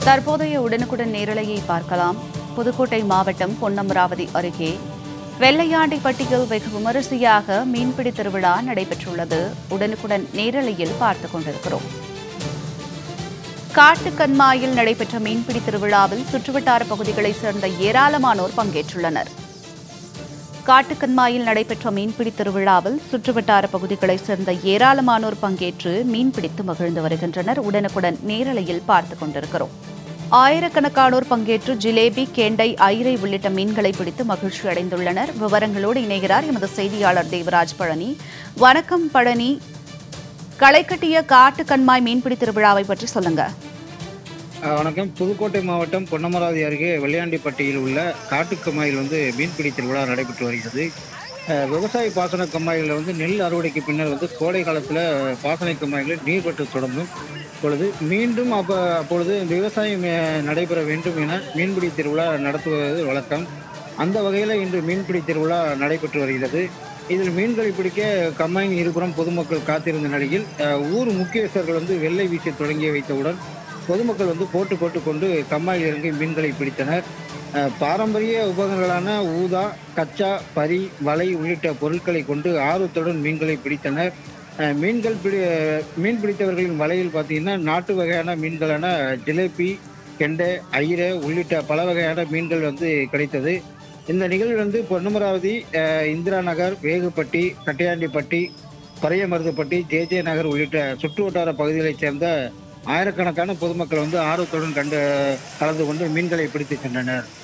தற்போதைய உடனுக்குடன் நேரலையை பார்க்கலாம் புதுக்கோட்டை மாவட்டம் பொன்னமராவதி அருகே வெள்ளையாண்டிப்பட்டியில் வெகு விமரிசையாக மீன்பிடி திருவிழா நடைபெற்றுள்ளது உடனுக்குடன் நேரலையில் பார்த்துக் கொண்டிருக்கிறோம் காட்டுக்கண்மாயில் நடைபெற்ற மீன்பிடி திருவிழாவில் சுற்றுவட்டார பகுதிகளைச் சேர்ந்த ஏராளமானோர் பங்கேற்றுள்ளனர் காட்டுக்கண்மாயில் நடைபெற்ற மீன்பிடி திருவிழாவில் சுற்றுவட்டார பகுதிகளைச் சேர்ந்த ஏராளமானோர் பங்கேற்று மீன்பிடித்து மகிழ்ந்து வருகின்றனர் உடனுக்குடன் நேரலையில் பார்த்துக் கொண்டிருக்கிறோம் ஆயிரக்கணக்கானோர் பங்கேற்று ஜிலேபி கேண்டை ஐரை உள்ளிட்ட மீன்களை பிடித்து மகிழ்ச்சி அடைந்துள்ளனர் விவரங்களோடு இணைகிறார் எமது செய்தியாளர் தேவராஜ் பழனி வணக்கம் பழனி களைக்கட்டிய காட்டு கண்மாய் மீன்பிடி திருவிழாவை பற்றி சொல்லுங்க அஹ் வணக்கம் புதுக்கோட்டை மாவட்டம் பொன்னமராவதி அருகே வெள்ளையாண்டிப்பட்டியில் உள்ள காட்டு கம்மாயில் வந்து மீன்பிடி திருவிழா நடைபெற்று வருகிறது அஹ் விவசாய பாசன கம்மாய்களில் வந்து நெல் அறுவடைக்கு பின்னர் வந்து கோடை காலத்தில் பாசன கம்மாய்களில் நீர்வற்று தொடங்கும் பொழுது மீண்டும் அப்போ அப்பொழுது இந்த விவசாயம் அஹ், நடைபெற வேண்டும் என மீன்பிடி திருவிழா நடத்துவது வழக்கம் அந்த வகையில் இன்று மீன்பிடி திருவிழா நடைபெற்று வருகிறது இதில் மீன்களை பிடிக்க கம்மாயின் இருபுறம் பொதுமக்கள் காத்திருந்த நிலையில் அஹ், ஊர் முக்கியஸ்தர்கள் வந்து வெள்ளை வீசி தொடங்கி வைத்தவுடன் பொதுமக்கள் வந்து போட்டு போட்டு கொண்டு கம்மாயில் இறங்கி மீன்களை பிடித்தனர் அஹ், பாரம்பரிய உபகரணங்களான ஊதா கச்சா பரி வலை உள்ளிட்ட பொருட்களை கொண்டு ஆர்வத்துடன் மீன்களை பிடித்தனர் அஹ், மீன்கள் பிடி மீன் பிடித்தவர்களின் வலையில் பார்த்தீங்கன்னா நாட்டு வகையான மீன்களான ஜிலேபி கெண்டை ஐரை உள்ளிட்ட பல வகையான மீன்கள் வந்து கிடைத்தது இந்த நிகழ்வு வந்து பொன்னமராவதி அஹ், இந்திரா நகர் வேகுப்பட்டி கட்டையாண்டிப்பட்டி பரையமருதுப்பட்டி ஜே ஜே நகர் உள்ளிட்ட சுற்று வட்டார பகுதிகளைச் சேர்ந்த ஆயிரக்கணக்கான பொதுமக்கள் வந்து ஆர்வத்துடன் கண்டு கலந்து கொண்டு மீன்களை பிடித்து சென்றனர்